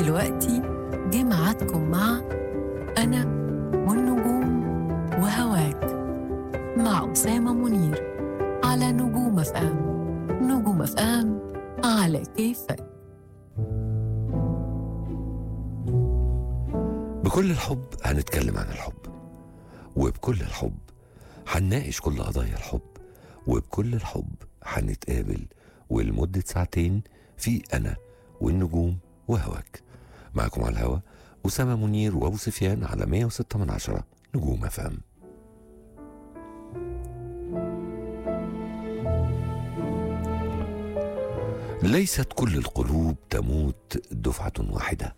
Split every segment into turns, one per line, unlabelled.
ودلوقتي جه ميعادكم مع أنا والنجوم وهواك مع أسامة منير على نجوم اف ام نجوم اف ام على كيفك
بكل الحب هنتكلم عن الحب وبكل الحب هنناقش كل قضايا الحب وبكل الحب هنتقابل ولمدة ساعتين في أنا والنجوم وهواك معكم على الهوا أسامة منير وأبو سفيان على 106 من عشرة نجوم أفهم ليست كل القلوب تموت دفعة واحدة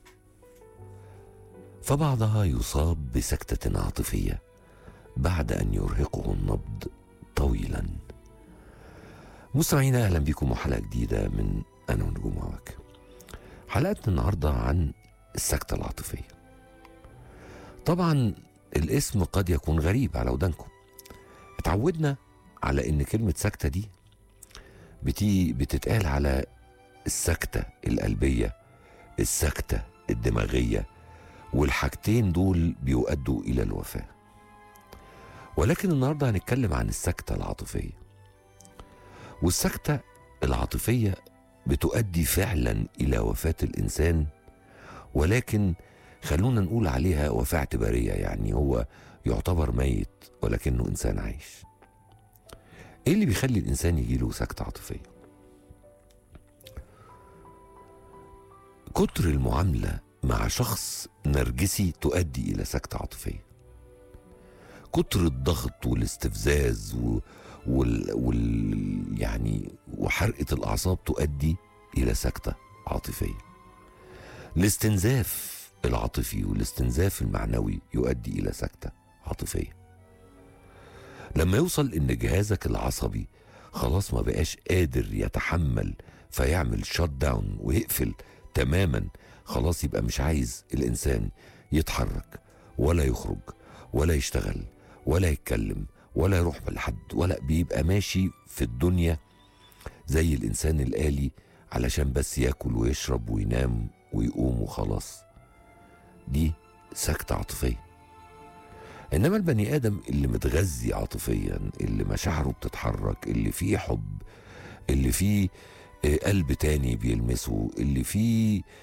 فبعضها يصاب بسكتة عاطفية بعد أن يرهقه النبض طويلا مستمعينا أهلا بكم وحلقة جديدة من أنا ونجوم هواك حلقتنا النهاردة عن السكتة العاطفية طبعا الاسم قد يكون غريب على ودانكم اتعودنا على ان كلمة سكتة دي بتي بتتقال على السكتة القلبية السكتة الدماغية والحاجتين دول بيؤدوا إلى الوفاة ولكن النهاردة هنتكلم عن السكتة العاطفية والسكتة العاطفية بتؤدي فعلا إلى وفاة الإنسان ولكن خلونا نقول عليها وفاة اعتبارية يعني هو يعتبر ميت ولكنه إنسان عايش إيه اللي بيخلي الإنسان يجيله سكتة عاطفية كتر المعاملة مع شخص نرجسي تؤدي إلى سكتة عاطفية كتر الضغط والاستفزاز و... وال... وال... يعني وحرقة الأعصاب تؤدي إلى سكتة عاطفية الاستنزاف العاطفي والاستنزاف المعنوي يؤدي إلى سكتة عاطفية لما يوصل إن جهازك العصبي خلاص ما بقاش قادر يتحمل فيعمل شut داون ويقفل تماما خلاص يبقى مش عايز الإنسان يتحرك ولا يخرج ولا يشتغل ولا يتكلم ولا يروح لحد ولا بيبقى ماشي في الدنيا زي الإنسان الآلي علشان بس ياكل ويشرب وينام ويقوم وخلاص دي سكتة عاطفية إنما البني آدم اللي متغذي عاطفيا اللي مشاعره بتتحرك اللي فيه حب اللي فيه آه، قلب تاني بيلمسه اللي فيه